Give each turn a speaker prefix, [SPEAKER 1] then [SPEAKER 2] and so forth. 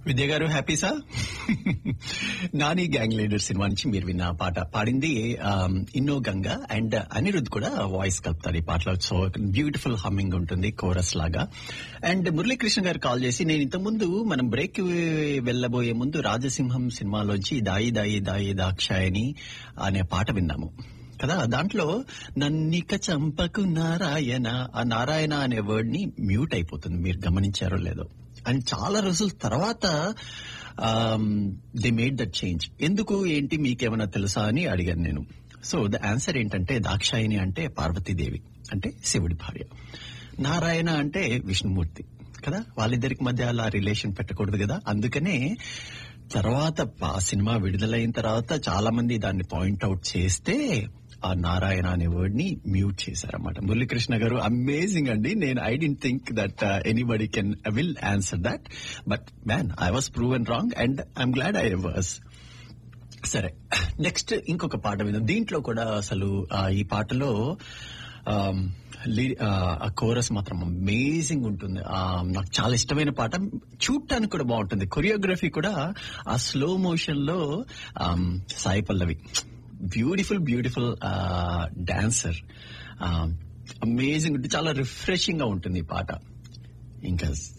[SPEAKER 1] విద్య garu happy sir Nani gang leader cinema నుంచి మీరు విన్న ఆ పాట పాడింది ఆమ్, ఇన్నో గంగా అండ్ అనిరుద్ కూడా వాయిస్ కలుపుతారు ఈ పాటలో సో బ్యూటిఫుల్ హమ్మింగ్ ఉంటుంది కోరస్ లాగా అండ్ మురళీకృష్ణ గారు కాల్ చేసి నేను ఇంతకుముందు మనం బ్రేక్ వెళ్ళబోయే ముందు రాజసింహం సినిమాలోంచి దాయి దాయి దాయి దాక్షాయని అనే పాట విన్నాము కదా దాంట్లో నన్నిక చంపకు నారాయణ ఆ నారాయణ అనే వర్డ్ ని మ్యూట్ అయిపోతుంది మీరు గమనించారో లేదో అండ్ చాలా రోజుల తర్వాత దే మేడ్ దట్ చేంజ్ ఎందుకు ఏంటి మీకేమైనా తెలుసా అని అడిగాను నేను సో ద ఆన్సర్ ఏంటంటే దాక్షాయిని అంటే పార్వతీదేవి అంటే శివుడి భార్య నారాయణ అంటే విష్ణుమూర్తి కదా వాళ్ళిద్దరికి మధ్య అలా రిలేషన్ పెట్టకూడదు కదా అందుకనే తర్వాత ఆ సినిమా విడుదలైన తర్వాత చాలా మంది దాన్ని పాయింట్ అవుట్ చేస్తే ఆ నారాయణ అనే వర్డ్ ని మ్యూట్ చేశారన్నమాట మురళీకృష్ణ గారు అమేజింగ్ అండి నేను I didn't think that anybody can will answer that but man I was prove and wrong and I'm glad I was సరే నెక్స్ట్ ఇంకొక పాట విందాం దీంట్లో కూడా అసలు ఆ, ఈ పాటలో ఆమ్, లీ- ఆ, ఆ కోరస్ మాత్రం అమేజింగ్ ఉంటుంది ఆ, నాకు చాలా ఇష్టమైన పాట చూడటానికి కూడా బాగుంటుంది కొరియోగ్రఫీ కూడా ఆ స్లో మోషన్ లో ఆమ్, Sai Pallavi beautiful beautiful dancer amazing ఉంటుంది చాలా రిఫ్రెషింగ్ గా ఉంటుంది ఈ పాట ఇంకా